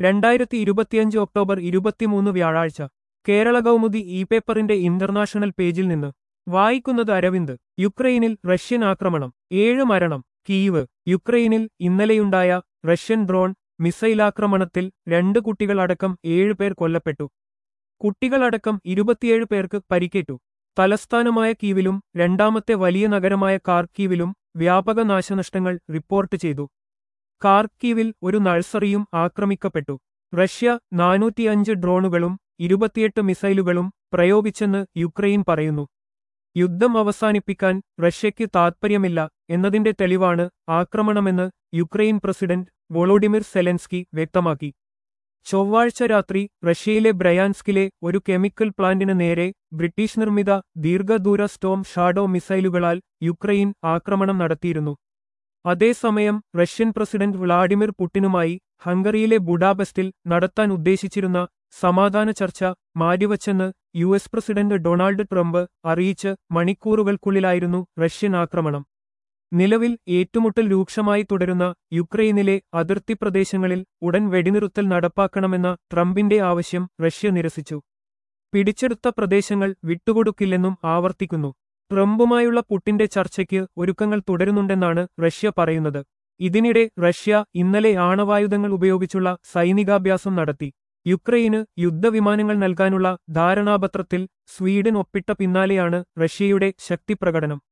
രണ്ടായിരത്തി ഇരുപത്തിയഞ്ച് ഒക്ടോബർ ഇരുപത്തിമൂന്ന് വ്യാഴാഴ്ച കേരള കൗമുദി ഇ പേപ്പറിന്റെ ഇന്റർനാഷണൽ പേജിൽ നിന്ന് വായിക്കുന്നത് അരവിന്ദ് യുക്രൈനിൽ റഷ്യൻ ആക്രമണം ഏഴ് മരണം കീവ് യുക്രൈനിൽ ഇന്നലെയുണ്ടായ റഷ്യൻ ഡ്രോൺ മിസൈലാക്രമണത്തിൽ രണ്ട് കുട്ടികളടക്കം ഏഴുപേർ കൊല്ലപ്പെട്ടു കുട്ടികളടക്കം ഇരുപത്തിയേഴ് പേർക്ക് പരിക്കേറ്റു തലസ്ഥാനമായ കീവിലും രണ്ടാമത്തെ വലിയ നഗരമായ കാർക്കീവിലും വ്യാപക നാശനഷ്ടങ്ങൾ റിപ്പോർട്ട് ചെയ്തു കാർക്കീവിൽ ഒരു നഴ്സറിയും ആക്രമിക്കപ്പെട്ടു റഷ്യ നാനൂറ്റിയഞ്ച് ഡ്രോണുകളും ഇരുപത്തിയെട്ട് മിസൈലുകളും പ്രയോഗിച്ചെന്ന് യുക്രൈൻ പറയുന്നു യുദ്ധം അവസാനിപ്പിക്കാൻ റഷ്യയ്ക്ക് താൽപ്പര്യമില്ല എന്നതിന്റെ തെളിവാണ് ആക്രമണമെന്ന് യുക്രൈൻ പ്രസിഡന്റ് വൊളോഡിമിർ സെലൻസ്കി വ്യക്തമാക്കി ചൊവ്വാഴ്ച രാത്രി റഷ്യയിലെ ബ്രയാൻസ്കിലെ ഒരു കെമിക്കൽ പ്ലാന്റിന് നേരെ ബ്രിട്ടീഷ് നിർമ്മിത ദീർഘദൂര സ്റ്റോം ഷാഡോ മിസൈലുകളാൽ യുക്രൈൻ ആക്രമണം നടത്തിയിരുന്നു അതേസമയം റഷ്യൻ പ്രസിഡന്റ് വ്ളാഡിമിർ പുടിനുമായി ഹംഗറിയിലെ ബുഡാപെസ്റ്റിൽ നടത്താൻ ഉദ്ദേശിച്ചിരുന്ന സമാധാന ചർച്ച മാറ്റിവച്ചെന്ന് U S president Donald Trump അറിയിച്ച് മണിക്കൂറുകൾക്കുള്ളിലായിരുന്നു റഷ്യൻ ആക്രമണം നിലവിൽ ഏറ്റുമുട്ടൽ രൂക്ഷമായി തുടരുന്ന യുക്രൈനിലെ അതിർത്തി പ്രദേശങ്ങളിൽ ഉടൻ വെടിനിറുത്തൽ നടപ്പാക്കണമെന്ന ട്രംപിന്റെ ആവശ്യം റഷ്യ നിരസിച്ചു പിടിച്ചെടുത്ത പ്രദേശങ്ങൾ വിട്ടുകൊടുക്കില്ലെന്നും ആവർത്തിക്കുന്നു ട്രംപുമായുള്ള പുട്ടിന്റെ ചർച്ചയ്ക്ക് ഒരുക്കങ്ങൾ തുടരുന്നുണ്ടെന്നാണ് റഷ്യ പറയുന്നത് ഇതിനിടെ റഷ്യ ഇന്നലെ ആണവായുധങ്ങൾ ഉപയോഗിച്ചുള്ള സൈനികാഭ്യാസം നടത്തി യുക്രൈന് യുദ്ധവിമാനങ്ങൾ നൽകാനുള്ള ധാരണാപത്രത്തിൽ സ്വീഡൻ ഒപ്പിട്ട പിന്നാലെയാണ് റഷ്യയുടെ ശക്തിപ്രകടനം